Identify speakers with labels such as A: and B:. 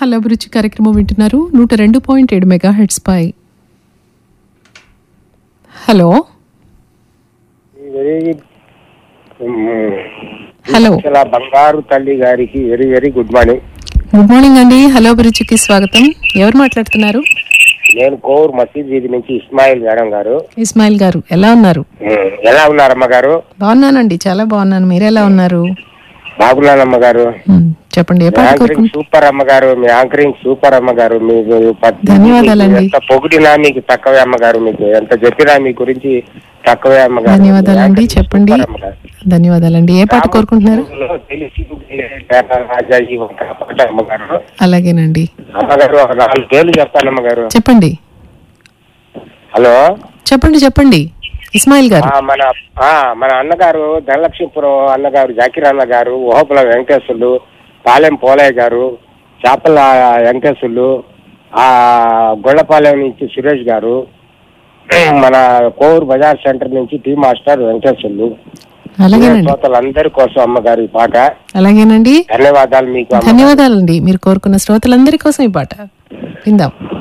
A: Hello అభిరుచి కార్యక్రమం వింటున్నారు నూట రెండు పాయింట్ ఏడు మెగా హెడ్స్ పై హలో
B: వెరీ
A: హలో
B: అసలు ఆ బంగారు తల్లి గారికి very very good morning
A: good morning అండి హలో అభిరుచికి స్వాగతం ఎవరు మాట్లాడుతున్నారు
B: నేను కోవూరు మసీద్ వీధి నుంచి ఇస్మాయిల్ మేడం గారు
A: ఇస్మాయిల్ గారు ఎలా ఉన్నారు
B: ఉమ్, ఎలా ఉన్నారమ్మ గారు
A: బాగున్నానండి చాలా బాగున్నాను మీరు ఎలా ఉన్నారు
B: బాగున్నానమ్మ గారు
A: మ్, చెప్పండి ఏ
B: మీ
A: పాట
B: యాంకరింగ్
A: కోరుకుంటున్నారు
B: సూపర్ అమ్మగారు మీ యాంకరింగ్ సూపర్ అమ్మగారు మీకు ప-
A: ధన్యవాదాలండి.
B: ఎంత పొగిడినా మీకు తక్కువే అమ్మగారు మీకు ఎంత చెప్పినా మీ గురించి తక్కువే అమ్మగారు
A: ధన్యవాదాలండి
B: మీ యాంకరింగ్
A: చెప్పండి
B: సూపర్ అమ్మగారు.
A: ధన్యవాదాలండి ఏ పాట కోరుకుంటున్నారు
B: రామకృష్ణులో తెలిసి పేట రాజాజీ ఒక పాట అమ్మగారు
A: అలాగేనండి
B: అమ్మగారు ఒక నాలుగు పేర్లు చెప్తాను అమ్మగారు
A: చెప్పండి
B: హలో
A: చెప్పండి చెప్పండి ఇస్మాయిల్ గారు
B: ఆ, మన ఆ, మన అన్నగారు ధనలక్ష్మీపురం అన్నగారు జాకిర్ అన్న గారు ఓహపుల వెంకటేశ్వర్లు పాలెం పోలయ్య గారు చేపల వెంకటేశ్వర్లు ఆ గొల్లపాలెం నుంచి సురేష్ గారు మన కోవూరు బజార్ సెంటర్ నుంచి టీ మాస్టర్ వెంకటేశ్వర్లు
A: అలాగేనండి
B: శ్రోతలందరి కోసం అమ్మగారు ఈ పాట
A: అలాగేనండి
B: ధన్యవాదాలు మీకు అమ్మ
A: ధన్యవాదాలండి మీరు కోరుకున్న శ్రోతలందరి కోసం ఈ పాట విందాం